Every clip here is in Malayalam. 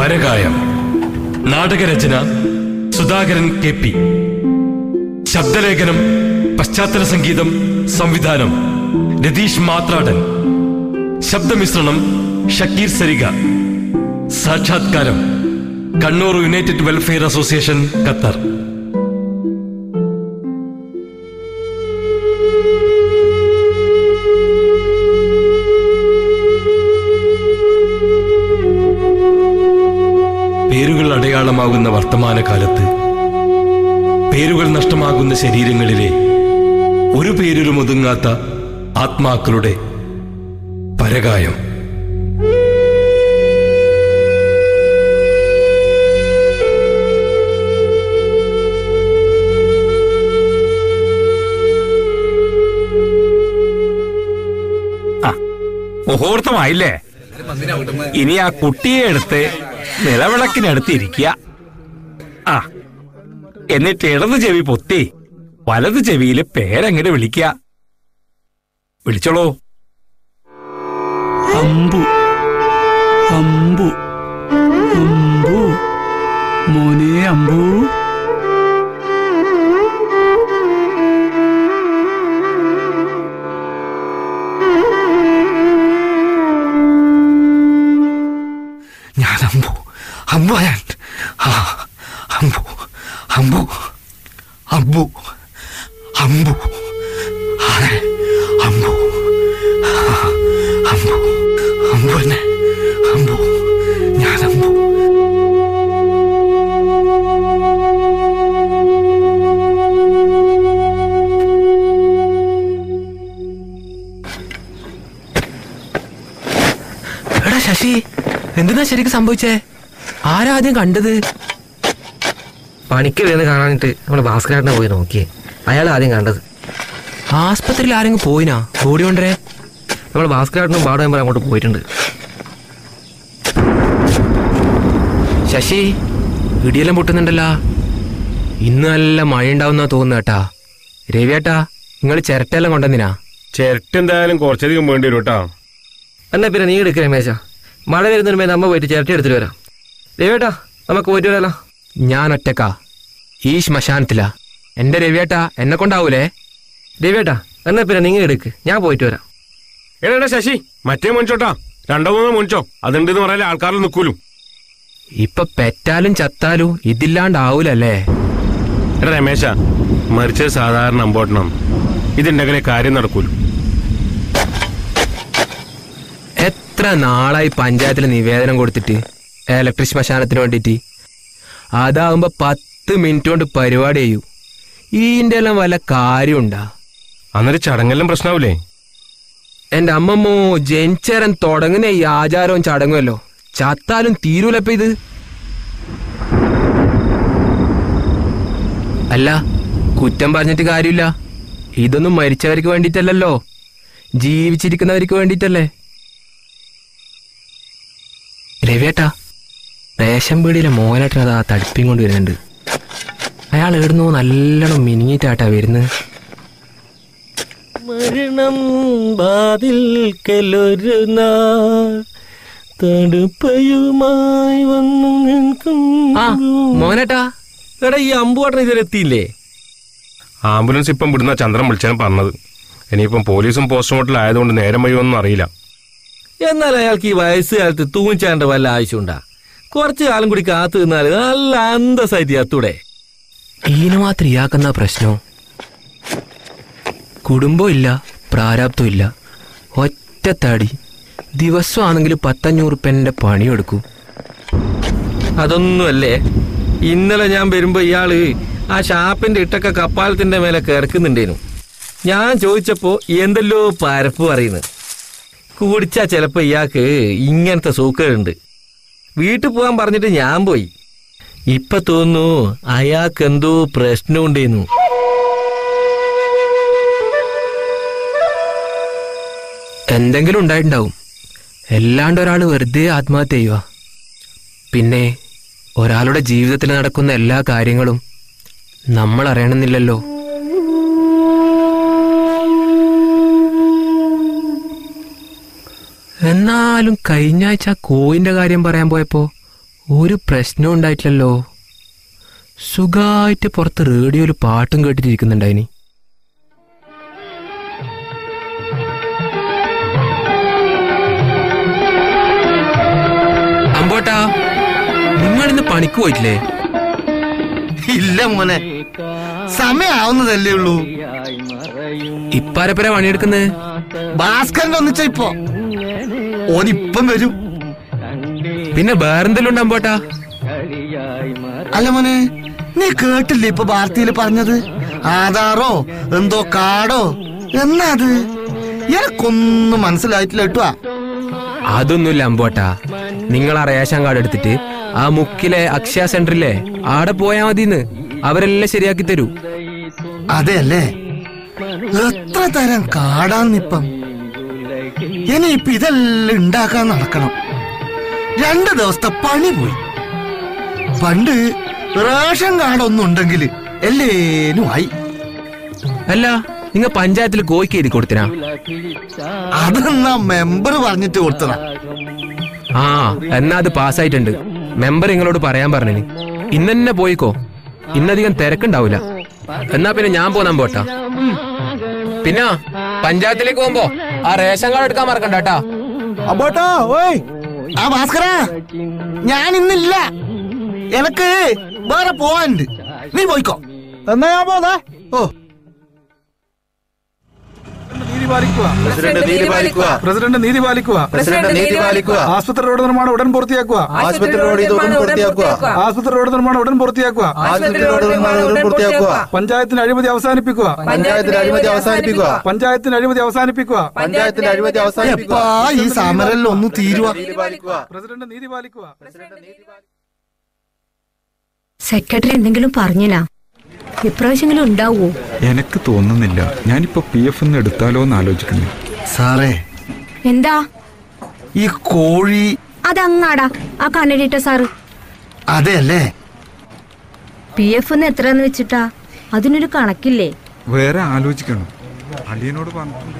പരകായം നാടകരചന സുധാകരൻ കെ പി ശബ്ദലേഖനം പശ്ചാത്തല സംഗീതം സംവിധാനം രതീഷ് മാത്രാടൻ ശബ്ദമിശ്രണം ഷക്കീർ സരിക സാക്ഷാത്കാരം Kannur United Welfare Association Qatar പേരുകൾ അടയാളമാകുന്ന വർത്തമാനകാലത്ത് പേരുകൾ നഷ്ടമാകുന്ന ശരീരങ്ങളിലെ ഒരു പേരിലും ഒതുങ്ങാത്ത ആത്മാക്കളുടെ പരകായം മുഹൂർത്തമായില്ലേ ഇനി ആ കുട്ടിയെ എടുത്ത് നിലവിളക്കിനടുത്ത് ഇരിക്കുക ആ എന്നിട്ട് ഇടത് ചെവി പൊത്തി വലത് ചെവിയില് പേരെങ്ങനെ വിളിക്കുക വിളിച്ചോളൂ അമ്പു അമ്പു അമ്പു മോനെ അമ്പു ഞാൻ അമ്പു അമ്പു ഞാൻ ആ അമ്പു അമ്പു അമ്പു അമ്പു ആണ് അമ്പു ആ, അമ്പു അമ്പു തന്നെ അമ്പു ഞാൻ അമ്പു എടാ ശശി എന്തിനാ ശരിക്കും സംഭവിച്ചേ ആരാദ്യം കണ്ടത് പണിക്ക് വരുന്ന കാണാനിട്ട് നമ്മളെ ഭാസ്കരാട്ടിനെ പോയി നോക്കിയേ അയാൾ ആദ്യം കണ്ടത് ആസ്പത്രിയിൽ ആരെങ്കിലും പോയിനാ ബോഡി കൊണ്ടേ നമ്മൾ ഭാസ്കരാട്ടിനും പാടും മെമ്പർ അങ്ങോട്ട് പോയിട്ടുണ്ട് ശശി ഇടിയെല്ലാം പൊട്ടുന്നുണ്ടല്ലോ ഇന്ന് നല്ല മഴ ഉണ്ടാവുന്ന തോന്നുന്നു കേട്ടാ രവിയേട്ടാ നിങ്ങൾ ചിരട്ടെല്ലാം കൊണ്ടെന്തിനാ ചിരട്ട എന്തായാലും കുറച്ചധികം വേണ്ടി വരും കേട്ടോ എന്നാ പിന്നെ നീ എടുക്കുക രമേശ മഴ വരുന്നതിന് മേലെ നമ്മ പോയിട്ട് ചിരട്ടി എടുത്തിട്ട് വരാം രവിയേട്ടാ നമുക്ക് പോയിട്ട് വരാലോ ഞാൻ ഒറ്റക്കാ ഈ ശ്മശാനത്തിലാ എന്റെ രവിയേട്ടാ എന്നെ കൊണ്ടാവൂലേ രവിയേട്ടാ എന്നാ പിന്നെ നിങ്ങൾ എടുക്ക് ഞാൻ പോയിട്ട് വരാം എടാ ശശി മറ്റേ മുൻചോട്ടാ രണ്ടോ മൂന്നോ മുൻചോ അതുണ്ടെന്ന് പറയാൻ ആൾക്കാരിൽ നിൽക്കൂലും ഇപ്പൊ പെറ്റാലും ചത്താലും ഇതില്ലാണ്ടാവൂലല്ലേ എടാ രമേശ മരിച്ചത് സാധാരണ അമ്പോട്ടണം ഇതുണ്ടെങ്കിലേ കാര്യം നടക്കൂലു എത്ര നാളായി പഞ്ചായത്തിൽ നിവേദനം കൊടുത്തിട്ട് ഇലക്ട്രിക് ശ്മശാനത്തിന് വേണ്ടിയിട്ട് അതാവുമ്പോ പത്ത് മിനിറ്റ് കൊണ്ട് പരിപാടി ചെയ്യൂ ഈന്റെ എല്ലാം വല്ല കാര്യമുണ്ടാ അന്നൊരു ചടങ്ങെല്ലാം പ്രശ്നമാവൂലേ എന്റെ അമ്മമ്മോ ജനിച്ചേരൻ തുടങ്ങുന്ന ഈ ആചാരവും ചടങ്ങുമല്ലോ ചത്താലും തീരൂലപ്പ ഇത് അല്ല കുറ്റം പറഞ്ഞിട്ട് കാര്യമില്ല ഇതൊന്നും മരിച്ചവർക്ക് വേണ്ടിയിട്ടല്ലല്ലോ ജീവിച്ചിരിക്കുന്നവർക്ക് വേണ്ടിയിട്ടല്ലേ രവിയേട്ടാ റേഷൻ പീടിയിലെ മോഹനേട്ടൻ അതാ തടുപ്പിയും കൊണ്ട് വരുന്നുണ്ട് അയാൾ എവിടുന്നോ നല്ലോണം മിനിങ്ങിട്ടാട്ടാ വരുന്നത് മരണം ബാതിൽക്കലൊരു നാൾ തടുപ്പയുമായി വന്നു നിൽക്കും ആ മോഹനേട്ടാ എടാ ഈ അമ്പുവാട്ടൻ ഇതുവരെ എത്തിയില്ലേ ആംബുലൻസ് ഇപ്പം വിടുന്ന ചന്ദ്രൻ വിളിച്ചാണ് പറഞ്ഞത് ഇനിയിപ്പം പോലീസും പോസ്റ്റ്മോർട്ടം ആയതുകൊണ്ട് നേരം വഴിയൊന്നും അറിയില്ല എന്നാൽ അയാൾക്ക് ഈ വയസ്സുകാലത്ത് തൂങ്ങിച്ചാണ്ട വല്ല ആവശ്യമുണ്ടാ കുറച്ചു കാലം കൂടി കാത്തു നിന്നാൽ നല്ല അന്തസ്സായിട്ട് എത്തൂടെ ഈന് മാത്രം ഇയാക്കുന്ന പ്രശ്നോ കുടുംബം ഇല്ല പ്രാരാബ്ദം ഇല്ല ഒറ്റത്തടി ദിവസമാണെങ്കിൽ പത്തഞ്ഞൂറ് പെന്റെ പണിയെടുക്കൂ അതൊന്നുമല്ലേ ഇന്നലെ ഞാൻ വരുമ്പോ ഇയാള് ആ ഷാപ്പിന്റെ ഇട്ടൊക്കെ കപ്പാലത്തിന്റെ മേലെ കിടക്കുന്നുണ്ടേനു ഞാൻ ചോദിച്ചപ്പോ എന്തെല്ലോ പരപ്പ് പറയുന്നു കുടിച്ചാ ചിലപ്പോ ഇയാൾക്ക് ഇങ്ങനത്തെ സൂക്കേടുണ്ട് വീട്ടിൽ പോകാൻ പറഞ്ഞിട്ട് ഞാൻ പോയി ഇപ്പൊ തോന്നുന്നു അയാൾക്ക് എന്തോ പ്രശ്നമുണ്ടേന്നു എന്തെങ്കിലും ഉണ്ടായിട്ടുണ്ടാവും അല്ലാണ്ട് ഒരാൾ വെറുതെ ആത്മഹത്യ ചെയ്യുക പിന്നെ ഒരാളുടെ ജീവിതത്തിൽ നടക്കുന്ന എല്ലാ കാര്യങ്ങളും നമ്മൾ അറിയണമെന്നില്ലല്ലോ എന്നാലും കഴിഞ്ഞ ആഴ്ച ആ കോയിന്റെ കാര്യം പറയാൻ പോയപ്പോ ഒരു പ്രശ്നം ഉണ്ടായിട്ടില്ലല്ലോ സുഖമായിട്ട് പുറത്ത് റേഡിയോയിൽ പാട്ടും കേട്ടിട്ടിരിക്കുന്നുണ്ടായിനി അമ്പോട്ടാ നിങ്ങൾ ഇന്ന് പണിക്ക് പോയിട്ടില്ലേ ഇല്ല മോനെ സമയാവുന്നതല്ലേ ഉള്ളൂ ഇപ്പാരപ്പര പണിയെടുക്കുന്നത് ഭാസ്കരന്റെ ഒന്നിച്ച ഇപ്പൊ ഓനിപ്പം വരും പിന്നെ വേറെന്തെങ്കിലും ഉണ്ട് അമ്പോട്ടാ അല്ല മോനെ നീ കേട്ടില്ലേ ഇപ്പൊ വാർത്തയിൽ പറഞ്ഞത് ആധാറോ എന്തോ കാർഡോ എന്നാ അത് എനക്കൊന്നും മനസ്സിലായിട്ടില്ല കേട്ടോ അതൊന്നുമില്ല അമ്പോട്ടാ നിങ്ങൾ ആ റേഷൻ കാർഡ് എടുത്തിട്ട് ആ മുക്കിലെ അക്ഷയ സെന്ററിലെ ആടെ പോയാ മതിന്ന് അവരെല്ലാം ശരിയാക്കി തരൂ അതെ അല്ലേ എത്ര തരം കാടാന്നിപ്പം ഇനിയിപ്പൊ ഇതെല്ലാം ഉണ്ടാക്കാൻ നടക്കണം രണ്ട് ദിവസത്തെ പണി പോയി പണ്ട് റേഷൻ കാർഡ് ഒന്നും ഉണ്ടെങ്കിൽ എല്ലേനും ആയി അല്ല നിങ്ങൾ പഞ്ചായത്തിൽ കോയിക്ക് എഴുതി കൊടുത്തിനാ അതെന്നാ മെമ്പർ പറഞ്ഞിട്ട് കൊടുത്തതാ ആ എന്നാ അത് പാസ്സായിട്ടുണ്ട് മെമ്പർ നിങ്ങളോട് പറയാൻ പറഞ്ഞിന് ഇന്ന് തന്നെ പോയിക്കോ ഇന്നധികം തിരക്കുണ്ടാവൂല എന്നാ പിന്നെ ഞാൻ പോന്നാൻ പോട്ടാ പിന്നെ പഞ്ചായത്തിലേക്ക് പോകുമ്പോ ആ റേഷൻ കാർഡ് എടുക്കാൻ മറക്കണ്ട കേട്ടാ അമ്പോട്ടോ ഓയ് ആ ഭാസ്കര ഞാൻ ഇന്നില്ല എനക്ക് വേറെ പോവാനുണ്ട് നീ പോയിക്കോ എന്നാ ഞാൻ പോന്നാ ഓ നീതി പാലിക്കുക പ്രസിഡന്റ് നീതി പാലിക്കുക പ്രസിഡന്റ് നീതി പാലിക്കുക പ്രസിഡന്റ് നീതി പാലിക്കുക ആശുപത്രി റോഡ് നിർമ്മാണം ഉടൻ പൂർത്തിയാക്കുക ആശുപത്രി റോഡ് ഇതുടൻ പൂർത്തിയാക്കുക ആശുപത്രി റോഡ് നിർമ്മാണം ഉടൻ പൂർത്തിയാക്കുക ആശുപത്രി റോഡ് നിർമ്മാണം ഉടൻ പൂർത്തിയാക്കുക പഞ്ചായത്തിന് അഴിമതി അവസാനിപ്പിക്കുക പഞ്ചായത്തിന് അഴിമതി അവസാനിപ്പിക്കുക പഞ്ചായത്തിന് അഴിമതി അവസാനിപ്പിക്കുക പഞ്ചായത്തിന് അഴിമതി അവസാനിപ്പിക്കുക എപ്പാ ഈ സമരെല്ലാം ഒന്ന് തീരുവാ നീതി പാലിക്കുക പ്രസിഡന്റ് നീതി പാലിക്കുക സെക്രട്ടറി എന്തെങ്കിലും പറഞ്ഞിനാ ഇപ്രാവശ്യമെങ്കിലും ഉണ്ടാവോ എനക്ക് തോന്നുന്നില്ല ഞാനിപ്പോ പി എഫ് ഒന്ന് എടുത്താലോ എന്ന് ആലോചിക്കുന്നു സാറേ എന്താ ഈ കോഴി അതങ്ങാടാ ആ കണ്ണടിയിട്ട സാറ് അതെ അല്ലേ പി എഫ് എത്രന്ന് വെച്ചിട്ടാ അതിനൊരു കണക്കില്ലേ വേറെ ആലോചിക്കണം അളിയനോട് പറഞ്ഞിട്ടുണ്ട്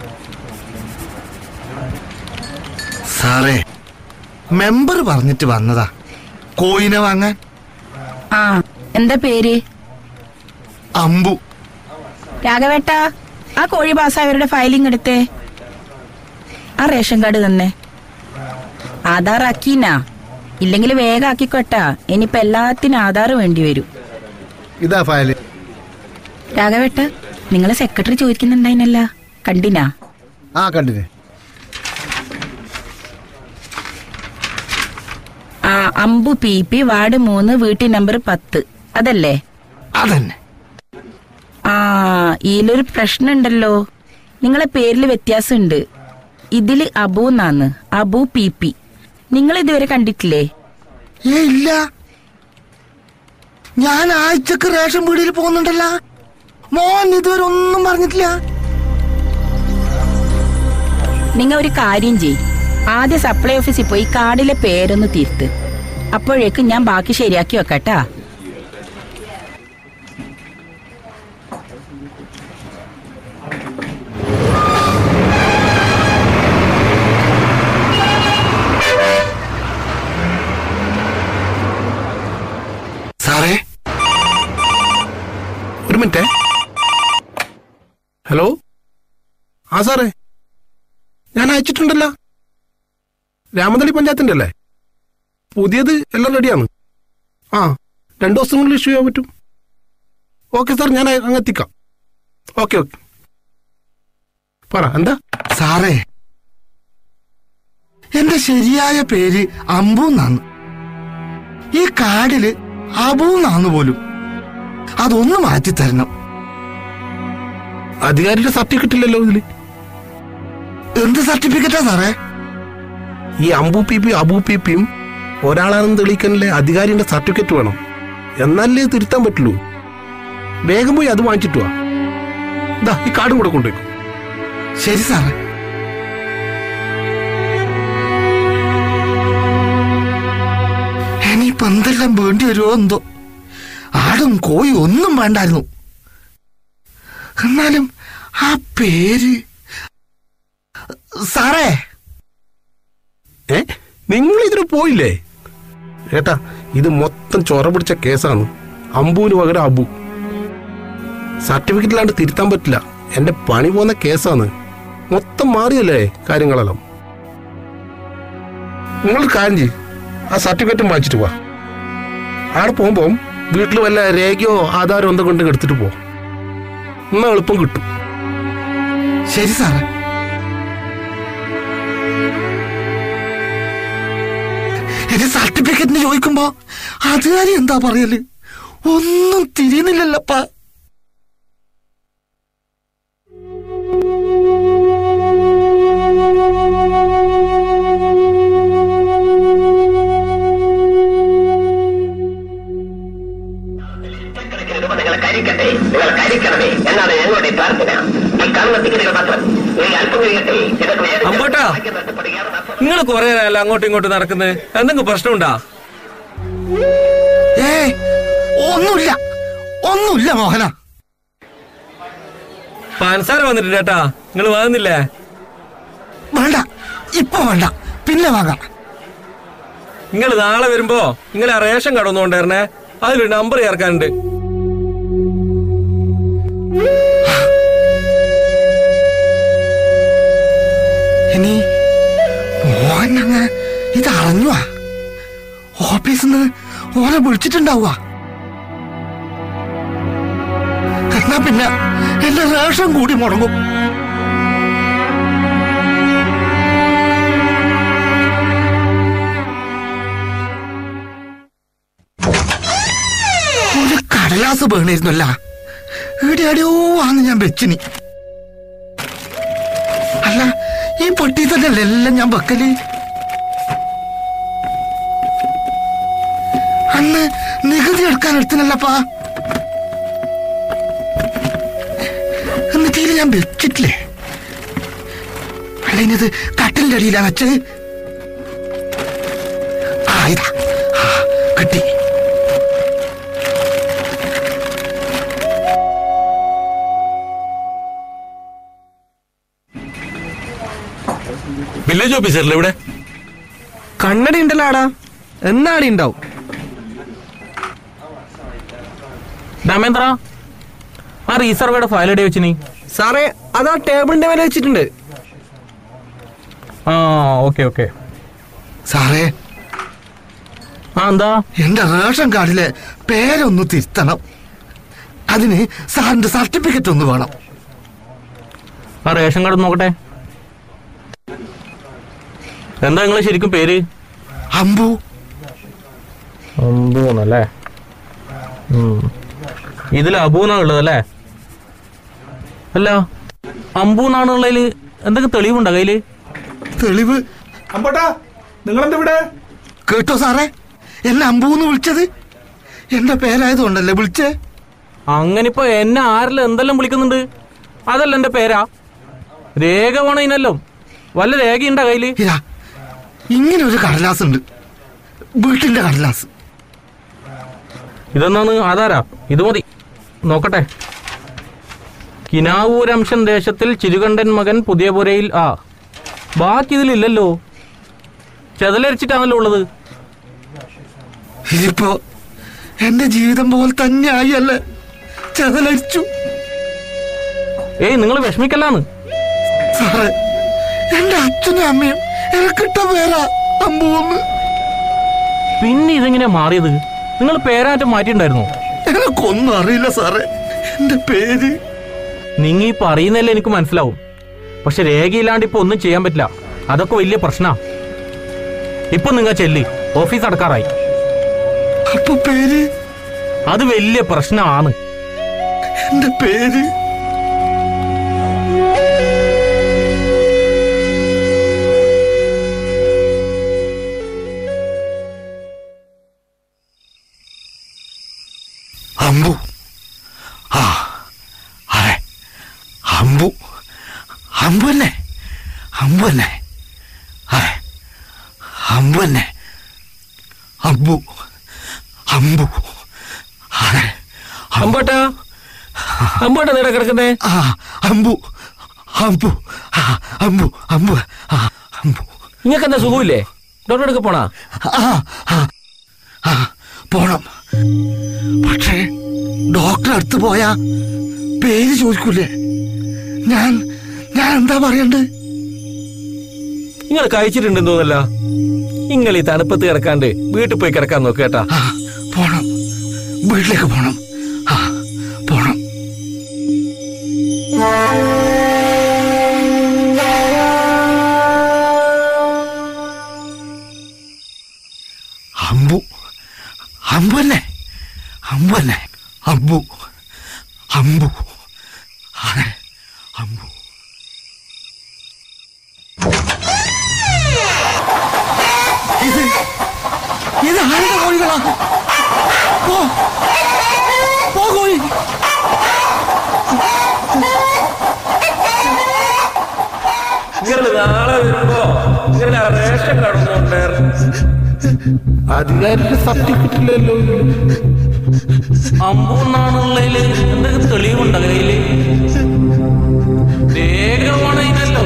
സാറേ മെമ്പർ പറഞ്ഞിട്ട് വന്നതാ കോയിനെ വാങ്ങാൻ ആ എന്താ പേര് അമ്പു രാഘവേട്ട ആ കോഴി പാസ്സായവരുടെ ഫയലിംഗ് എടുത്തേ ആ റേഷൻ കാർഡ് തന്നെ ആധാർ ആക്കീനാ ഇല്ലെങ്കിൽ വേഗം ആക്കിക്കോട്ടാ ഇനിയിപ്പോ എല്ലാത്തിനും ആധാർ വേണ്ടി വരും ഇതാ ഫയല് രാഘവേട്ട നിങ്ങളെ സെക്രട്ടറി ചോദിക്കുന്നുണ്ടായിനല്ല കണ്ടിനാ ആ കണ്ടിനെ ആ അമ്പു പി പി വാർഡ് മൂന്ന് വീട്ടു നമ്പർ പത്ത് അതല്ലേ അതന്നെ ആ ഇതിലൊരു പ്രശ്നമുണ്ടല്ലോ നിങ്ങളെ പേരിൽ വ്യത്യാസമുണ്ട് ഇതില് അബു എന്നാന്ന് അബു പി പി നിങ്ങൾ ഇതുവരെ കണ്ടിട്ടില്ലേ ഏ ഇല്ല ഞാൻ ആഴ്ചക്ക് റേഷൻ പീടിയിൽ പോകുന്നുണ്ടല്ലോ മോൻ ഇതുവരെ ഒന്നും പറഞ്ഞിട്ടില്ല നിങ്ങൾ ഒരു കാര്യം ചെയ് ആദ്യം സപ്ലൈ ഓഫീസിൽ പോയി കാർഡിലെ പേരൊന്ന് തീർത്ത് അപ്പോഴേക്കും ഞാൻ ബാക്കി ശരിയാക്കി വെക്കട്ടാ സാറേ ഒരു മിനിറ്റ് ഹലോ ആ സാറേ ഞാൻ അയച്ചിട്ടുണ്ടല്ലോ രാമതളി പഞ്ചായത്തിന്റെ അല്ലേ പുതിയത് എല്ലാം റെഡിയാണ് ആ രണ്ടു ദിവസത്തിനുള്ളിൽ ഇഷ്യൂ ചെയ്യാൻ പറ്റും ഓക്കെ സാർ ഞാൻ അങ്ങ് എത്തിക്കാം ഓക്കെ ഓക്കെ പറ എന്താ സാറേ എന്റെ ശരിയായ പേര് അമ്പു എന്നാണ് ഈ കാർഡില് അബു എന്നാന്ന് പോലും അതൊന്ന് മാറ്റി തരണം അധികാരിയുടെ സർട്ടിഫിക്കറ്റ് ഇല്ലല്ലോ ഇതില് എന്ത് സർട്ടിഫിക്കറ്റാ സാറേ ഈ Ambu P P Abu P പിയും ഒരാളാണെന്ന് തെളിയിക്കാനല്ലേ അധികാരിയുടെ സർട്ടിഫിക്കറ്റ് വേണം എന്നാലേ തിരുത്താൻ പറ്റുള്ളൂ വേഗം പോയി അത് വാങ്ങിച്ചിട്ട് വാ ദാ ഈ കാർഡും കൂടെ കൊണ്ടുപോയിക്കോ ശരി സാറേ ഇനിയിപ്പോ എന്തെല്ലാം വേണ്ടി വരുമോ എന്തോ ആടും കോയി ഒന്നും വേണ്ടായിരുന്നു എന്നാലും ആ പേര് സാറേ ഏ നിങ്ങൾ ഇതിന് പോയില്ലേ ഏട്ടാ ഇത് മൊത്തം ചൊറ പിടിച്ച കേസാണ് അമ്പുവിന് പകരം അബു സർട്ടിഫിക്കറ്റിലാണ്ട് തിരുത്താൻ പറ്റില്ല എന്റെ പണി പോകുന്ന കേസാണ് മൊത്തം മാറിയല്ലേ കാര്യങ്ങളെല്ലാം നിങ്ങൾ കാര്യം ചെയ്യ് ആ സർട്ടിഫിക്കറ്റും വാങ്ങിച്ചിട്ട് പോവാ ആടെ പോകുമ്പോൾ വീട്ടിൽ വല്ല രേഖയോ ആധാരോ എന്തൊക്കെ ഉണ്ടെങ്കിൽ എടുത്തിട്ട് പോ എന്നാ എളുപ്പം കിട്ടും ശരി സാറേ എന്റെ സർട്ടിഫിക്കറ്റിന് ചോദിക്കുമ്പോ അതുകാരി എന്താ പറയല് ഒന്നും തിരിയുന്നില്ലല്ലപ്പാ നിങ്ങൾ കരിക്കണമേ എന്നാണ് ഞങ്ങളുടെ പ്രാർത്ഥന ഈ കാണുന്ന ടിക്കറ്റുകൾ മാത്രം ഈ അല്പം കഴിയട്ടെ ഇതൊക്കെ അമ്പോട്ടാ നിങ്ങൾ കുറെ നേരം അങ്ങോട്ടും ഇങ്ങോട്ടും നടക്കുന്നത് എന്തെങ്കിലും പ്രശ്നമുണ്ടാ ഏ ഒന്നുമില്ല ഒന്നുമില്ല മോഹന പൻസാര വന്നിട്ടുണ്ട് ചേട്ടാ നിങ്ങൾ വാങ്ങുന്നില്ലേ വേണ്ട ഇപ്പൊ വേണ്ട പിന്നെ വാങ്ങാം നിങ്ങൾ നാളെ വരുമ്പോ നിങ്ങൾ ആ റേഷൻ കട ഒന്ന് കൊണ്ടുവരണേ അതിലൊരു നമ്പർ ചേർക്കാനുണ്ട് ഇനി മോഹൻ അങ്ങ് ഇത് അറിഞ്ഞുവാ ഓഫീസിൽ നിന്ന് ഓനെ വിളിച്ചിട്ടുണ്ടാവുക എന്നാ പിന്നെ എന്റെ റേഷൻ കൂടി മുടങ്ങും ഒരു കടലാസ് വീണിരുന്നല്ല ഇവിടെ എവിടെയോ ആന്ന് ഞാൻ വെച്ചിനി അല്ല ഈ പൊട്ടി തന്നെയല്ലേ എല്ലാം ഞാൻ വെക്കല് അന്ന് നികുതി എടുക്കാൻ എടുത്തിനല്ലപ്പാ എന്നിട്ട് ഇതില് ഞാൻ വെച്ചിട്ടില്ലേ അല്ല ഇനിയത് കട്ടിലിന്റെ അടിയിലാ വെച്ചത് ആ ഇതാ ആ, കിട്ടി വില്ലേജ് ഓഫീസറല്ലേ ഇവിടെ കണ്ണടി ഉണ്ടല്ലോ ആടാ എന്നാടി ഉണ്ടാവും രാമേന്ദ്ര ആ റീസർവേയുടെ ഫയൽ എവിടെ വെച്ചിനി സാറേ അതാ ടേബിളിന്റെ മേലെ വെച്ചിട്ടുണ്ട് ആ ഓക്കെ ഓക്കെ സാറേ ആ എന്താ എന്റെ റേഷൻ കാർഡിലെ പേരൊന്ന് തിരുത്തണം അതിന് സാറിന്റെ സർട്ടിഫിക്കറ്റ് ഒന്ന് വേണം ആ റേഷൻ കാർഡ് ഒന്ന് നോക്കട്ടെ എന്താ നിങ്ങളെ ശരിക്കും പേര് അമ്പു അമ്പൂന്നല്ലേ ഇതിൽ അബൂന്നാ ഉള്ളതല്ലേ അല്ല അമ്പൂന്നാണുള്ളതിൽ എന്തൊക്കെ തെളിവുണ്ടോ കയ്യില് തെളിവ് അമ്പോട്ടാ നിങ്ങളെന്താ ഇവിടെ കേട്ടോ സാറേ എന്നെ അമ്പൂന്ന് വിളിച്ചത് എന്റെ പേരായതുകൊണ്ടല്ലേ വിളിച്ചേ അങ്ങനെ ഇപ്പൊ എന്നെ ആരെല്ലാം എന്തെല്ലാം വിളിക്കുന്നുണ്ട് അതല്ല എന്റെ പേരാ രേഖ വേണം ഇതിനെല്ലാം വല്ല രേഖയുണ്ടോ കയ്യില് ഇതാ ഇങ്ങനെ ഒരു കടലാസ് ഉണ്ട് വീട്ടിന്റെ കടലാസ് ഇതെന്നാണ് ആധാരാ ഇത് മതി നോക്കട്ടെ കിനാവൂരംശൻ ദേശത്തിൽ ചിരുകണ്ഠൻ മകൻ പുതിയ പുരയിൽ ആ ബാക്കി ഇതിലില്ലല്ലോ ചെതലരിച്ചിട്ടാണല്ലോ ഉള്ളത് ഇതിപ്പോ എന്റെ ജീവിതം പോലെ തന്നെ ആയി അല്ലേ ചെതലരിച്ചു ഏയ് നിങ്ങൾ വിഷമിക്കല്ലാന്ന് സാറേ എന്റെ അച്ഛനും അമ്മയും എനിക്കിട്ട പേരാ അമ്പൂന്ന് പിന്നെ ഇതെങ്ങനെയാ മാറിയത് നിങ്ങൾ പേരാറ്റം മാറ്റിയിട്ടുണ്ടായിരുന്നോ എനക്കൊന്നും അറിയില്ല സാറേ എന്റെ പേര് നിങ്ങൾ ഈ പറയുന്നതല്ലേ എനിക്ക് മനസ്സിലാവും പക്ഷെ രേഖയില്ലാണ്ട് ഇപ്പൊ ഒന്നും ചെയ്യാൻ പറ്റില്ല അതൊക്കെ വലിയ പ്രശ്നാ ഇപ്പൊ നിങ്ങൾ ചെല്ല് ഓഫീസ് അടക്കാറായി അപ്പൊ പേര് അത് വലിയ പ്രശ്നമാണ് എന്റെ പേര് അമ്പു ആ അതെ അമ്പു അമ്പു തന്നെ അമ്പു തന്നെ അതെ അമ്പു തന്നെ അമ്പു അമ്പു അതെ അമ്പോട്ടാ അമ്പോട്ടാ നേടെ കിടക്കുന്നേ ആ അമ്പു അമ്പു ആ, അമ്പു അമ്പു ആ, അമ്പു നിങ്ങൾക്ക് എന്താ സുഖമില്ലേ ഡോക്ടറെ അടുക്ക പോണാ ആ ആ ആ പോണം പക്ഷേ ഡോക്ടർ അടുത്ത് പോയാ പേര് ചോദിക്കൂലേ ഞാൻ ഞാൻ എന്താ പറയണ്ട് നിങ്ങൾ കഴിച്ചിട്ടുണ്ടെന്ന് തോന്നല്ല നിങ്ങൾ ഈ തണുപ്പത്ത് കിടക്കാണ്ട് വീട്ടിൽ പോയി കിടക്കാൻ നോക്ക് കേട്ടാ പോണം വീട്ടിലേക്ക് പോണം ആ പോണം അമ്പു അമ്പു തന്നെ അമ്പു തന്നെ അമ്പു അമ്പു അതെ അമ്പു ഇത് ഇത് ആരുടെ കോഴികളാ പോ പോ കോഴി നിങ്ങൾ നാളെ വരുമ്പോ നിങ്ങളുടെ റേഷൻ കടന്നുണ്ടായിരുന്നു അധികാരിയുടെ സർട്ടിഫിക്കറ്റ് ഇല്ലല്ലോ അമ്പൂന്നാണുള്ളതില് എന്തെങ്കിലും തെളിവുണ്ടോ കയ്യില് രേഖമാണല്ലോ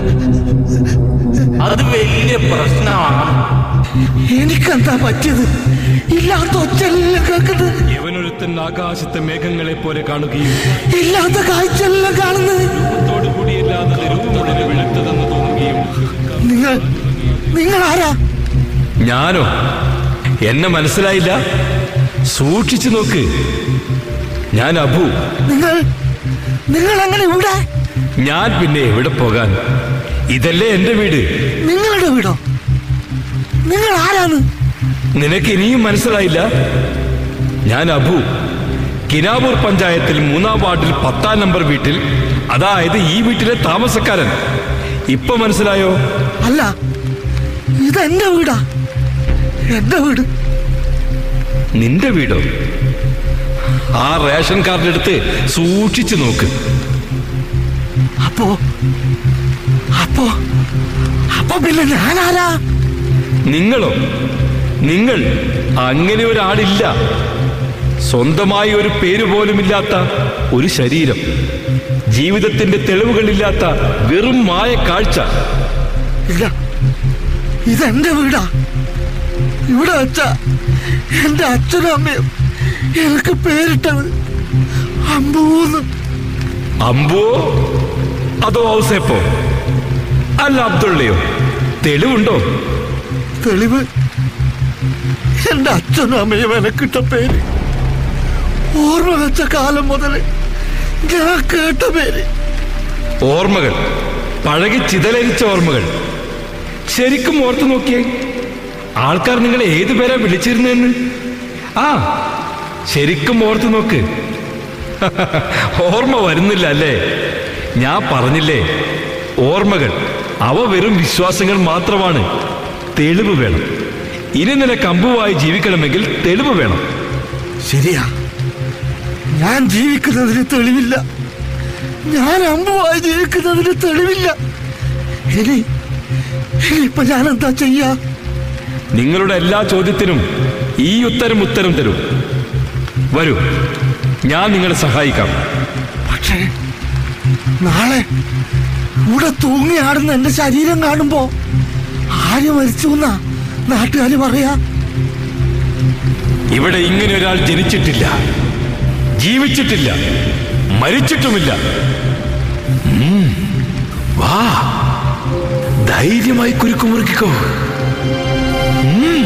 അത് വലിയ പ്രശ്നമാണ് എനിക്കെന്താ പറ്റിയത് ഇല്ലാത്ത ഒച്ചെല്ലാം കേൾക്കുന്നത് യവനൊരുത്തൻ ആകാശത്തെ മേഘങ്ങളെ പോലെ കാണുകയും ഇല്ലാത്ത കാഴ്ചയെല്ലാം കാണുന്നത് കൂടിയില്ലാതെ രൂപമുടനെ വെളുത്തതെന്ന് തോന്നുകയും നിങ്ങൾ നിങ്ങൾ ആരാ ഞാനോ എന്നെ മനസ്സിലായില്ല സൂക്ഷിച്ചു നോക്ക് ഞാൻ അബു നിങ്ങൾ നിങ്ങൾ എങ്ങനെ ഇവിടെ ഞാൻ പിന്നെ എവിടെ പോകാൻ ഇതല്ലേ എന്റെ വീട് നിങ്ങളുടെ വീടോ നിങ്ങൾ ആരാണ് നിനക്ക് ഇനിയും മനസ്സിലായില്ല ഞാൻ അബു കിനാവൂർ പഞ്ചായത്തിൽ മൂന്നാം വാർഡിൽ പത്താം നമ്പർ വീട്ടിൽ അതായത് ഈ വീട്ടിലെ താമസക്കാരൻ ഇപ്പൊ മനസ്സിലായോ അല്ല ഇതെന്റെ വീടാ എന്റെ വീട് നിന്റെ വീടോ ആ റേഷൻ കാർഡ് എടുത്ത് സൂക്ഷിച്ചു നോക്ക് അപ്പോ അപ്പോ അപ്പൊ പിന്നെ ഞാനാരാ നിങ്ങളോ നിങ്ങൾ അങ്ങനെ ഒരാളില്ല സ്വന്തമായി ഒരു പേര് പോലുമില്ലാത്ത ഒരു ശരീരം ജീവിതത്തിന്റെ തെളിവുകളില്ലാത്ത വെറും മായ കാഴ്ച ഇല്ല ഇതെന്റെ വീടാ ഇവിടെ വെച്ച എന്റെ അച്ഛനും അമ്മയും എനിക്ക് പേരിട്ടത് അമ്പൂന്ന് അമ്പോ അതോ ഔസേപ്പോ അല്ല അബ്ദുള്ളയോ തെളിവുണ്ടോ തെളിവ് എന്റെ അച്ഛനും അമ്മയും എനക്കിട്ട പേര് ഓർമ്മ വെച്ച കാലം മുതൽ ഞാൻ കേട്ട പേര് ഓർമ്മകൾ പഴകി ചിതലരിച്ച ഓർമ്മകൾ ശരിക്കും ഓർത്തു നോക്കിയേ ആൾക്കാർ നിങ്ങളെ ഏതു പേരാ വിളിച്ചിരുന്നെന്ന് ആ ശരിക്കും ഓർത്തു നോക്ക് ഓർമ്മ വരുന്നില്ല അല്ലേ ഞാൻ പറഞ്ഞില്ലേ ഓർമ്മകൾ അവ വെറും വിശ്വാസങ്ങൾ മാത്രമാണ് തെളിവ് വേണം ഇനി നിനക്ക് അമ്പുവായി ജീവിക്കണമെങ്കിൽ തെളിവ് വേണം ശരിയാ ഞാൻ ജീവിക്കുന്നതിന് തെളിവില്ല ഞാൻ അമ്പുമായി ജീവിക്കുന്നതിന് തെളിവില്ല ഇനി ഇനിയിപ്പൊ ഞാൻ എന്താ ചെയ്യാ നിങ്ങളുടെ എല്ലാ ചോദ്യത്തിനും ഈ ഉത്തരം ഉത്തരം തരും വരൂ ഞാൻ നിങ്ങളെ സഹായിക്കാം പക്ഷേ നാളെ ഇവിടെ തൂങ്ങിയാടുന്ന എന്റെ ശരീരം കാണുമ്പോ ആര് മരിച്ചു എന്നാ നാട്ടുകാര് പറയാ ഇവിടെ ഇങ്ങനെ ഒരാൾ ജനിച്ചിട്ടില്ല ജീവിച്ചിട്ടില്ല മരിച്ചിട്ടുമില്ല ഉം, വാ ധൈര്യമായി കുരുക്കു മുറുക്കിക്കോ ഉം.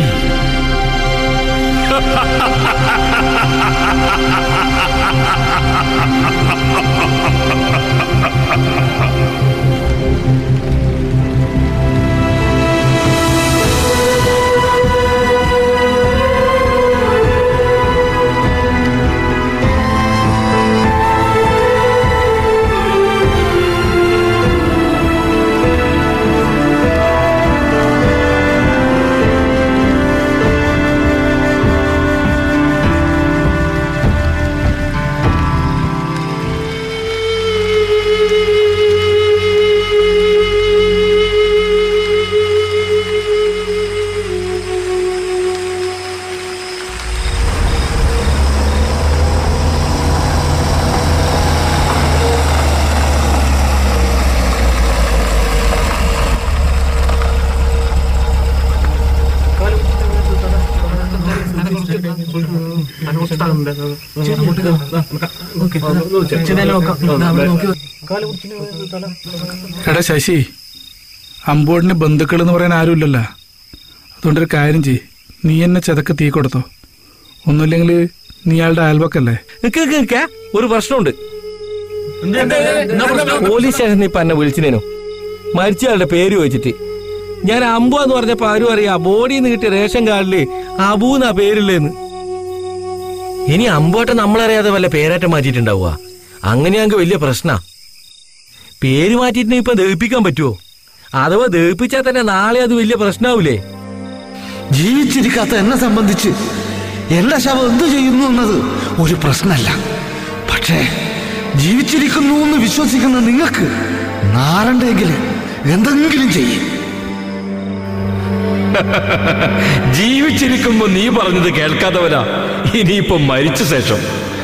എടാ ശശി അമ്പോടിന് ബന്ധുക്കൾ എന്ന് പറയാൻ ആരുമില്ലല്ലോ അതുകൊണ്ടൊരു കാര്യം ചെയ് നീ എന്നെ ചതക്ക് തീ കൊടുത്തോ ഒന്നുമില്ലെങ്കിൽ നീ ആളുടെ അയൽവക്കല്ലേ നിക്ക് നിക്ക് നിക്ക്. ഒരു പ്രശ്നമുണ്ട് പോലീസ് സ്റ്റേഷനിൽ ഇപ്പൊ എന്നെ വിളിച്ചിനേനു മരിച്ചയാളുടെ പേര് ചോദിച്ചിട്ട് ഞാൻ അമ്പു എന്ന് പറഞ്ഞപ്പോ ആരും അറിയാ ബോഡിയിൽ നിന്ന് കിട്ടിയ റേഷൻ കാർഡില് അബു എന്നാ പേരില്ലേന്ന് ഇനി അമ്പോട്ടം നമ്മളറിയാതെ വല്ല പേരാറ്റം മാറ്റിയിട്ടുണ്ടാവുക അങ്ങനെയാണെങ്കിൽ വലിയ പ്രശ്നാ പേര് മാറ്റിയിട്ട് ഇപ്പൊ ദഹിപ്പിക്കാൻ പറ്റുമോ അഥവാ ദഹിപ്പിച്ചാൽ തന്നെ നാളെ അത് വലിയ പ്രശ്നാവൂലേ ജീവിച്ചിരിക്കാത്ത എന്നെ സംബന്ധിച്ച് എന്റെ ശവം എന്തു ചെയ്യുന്നു എന്നത് ഒരു പ്രശ്നമല്ല പക്ഷേ ജീവിച്ചിരിക്കുന്നു എന്ന് വിശ്വസിക്കുന്ന നിങ്ങൾക്ക് നാരണ്ടെങ്കിലും എന്തെങ്കിലും ചെയ്യും ജീവിച്ചിരിക്കുമ്പോ നീ പറഞ്ഞത് കേൾക്കാത്തവരാ ഇനിയിപ്പോ മരിച്ച ശേഷം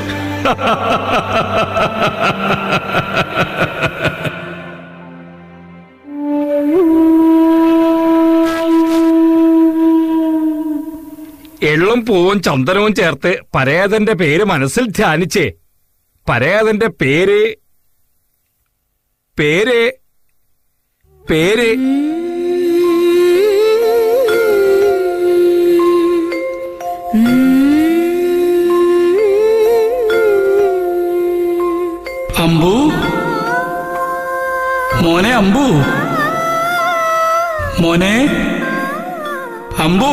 എള്ളും പൂവും ചന്ദനവും ചേർത്ത് പരേതന്റെ പേര് മനസ്സിൽ ധ്യാനിച്ചേ പരേതന്റെ പേര് പേര് പേര് അമ്പു മോനെ അമ്പു മോനെ അമ്പു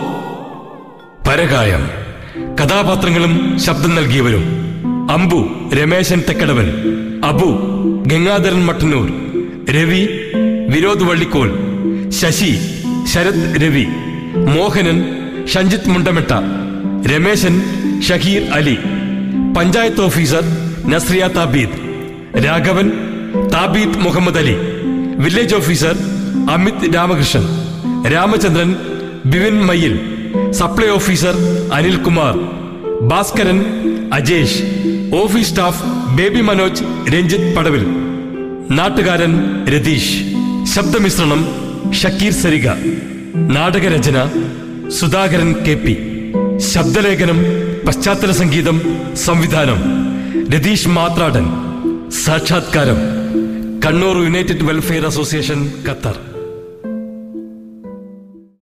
പരകായം കഥാപാത്രങ്ങളും ശബ്ദം നൽകിയവരും Ambu Rameshan Thekkadavan Abu Gangadharan Mattannur Ravi Vinod Vallikkol Sasi Sarath Ravi Mohanan Shanjith Mundametta Rameshan Shaheer Ali panchayat officer Nazriya Thabeed Raghavan Thabeed Muhammad Ali village officer Amit Ramakrishnan Ramachandran Bivin Mayyil supply officer Anilkumar Bhaskaran Ajesh office staff Baby Manoj Ranjith Padavil നാട്ടുകാരൻ രതീഷ് ശബ്ദമിശ്രണം ഷക്കീർ സരിക നാടകരചന സുധാകരൻ കെ പി ശബ്ദലേഖനം പശ്ചാത്തല സംഗീതം സംവിധാനം രതീഷ് മാത്രാടൻ സാക്ഷാത്കാരം Kannur United Welfare Association Qatar